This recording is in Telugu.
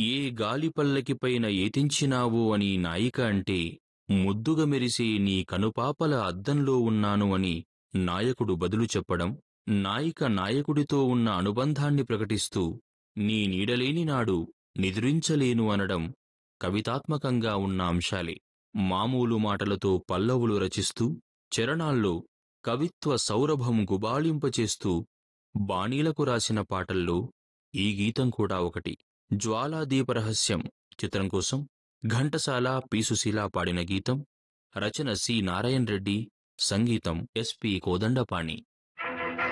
ఏ గాలి పల్లకిపైన ఏతించినావో అని నాయిక అంటే ముద్దుగా మెరిసే నీ కనుపాపల అద్దంలో ఉన్నాను అని నాయకుడు బదులు చెప్పడం నాయిక నాయకుడితో ఉన్న అనుబంధాన్ని ప్రకటిస్తూ నీ నీడలేని నాడు నిద్రించలేను అనడం కవితాత్మకంగా ఉన్న అంశాలే మామూలు మాటలతో పల్లవులు రచిస్తూ చరణాల్లో కవిత్వ సౌరభం గుబాళింపచేస్తూ బాణీలకు రాసిన పాటల్లో ఈ గీతం కూడా ఒకటి జ్వాలాదీపరహస్యం చిత్రం కోసం ఘంటసాల పీసుశీల పాడిన గీతం రచన సి నారాయణ రెడ్డి సంగీతం ఎస్పి కోదండపాణి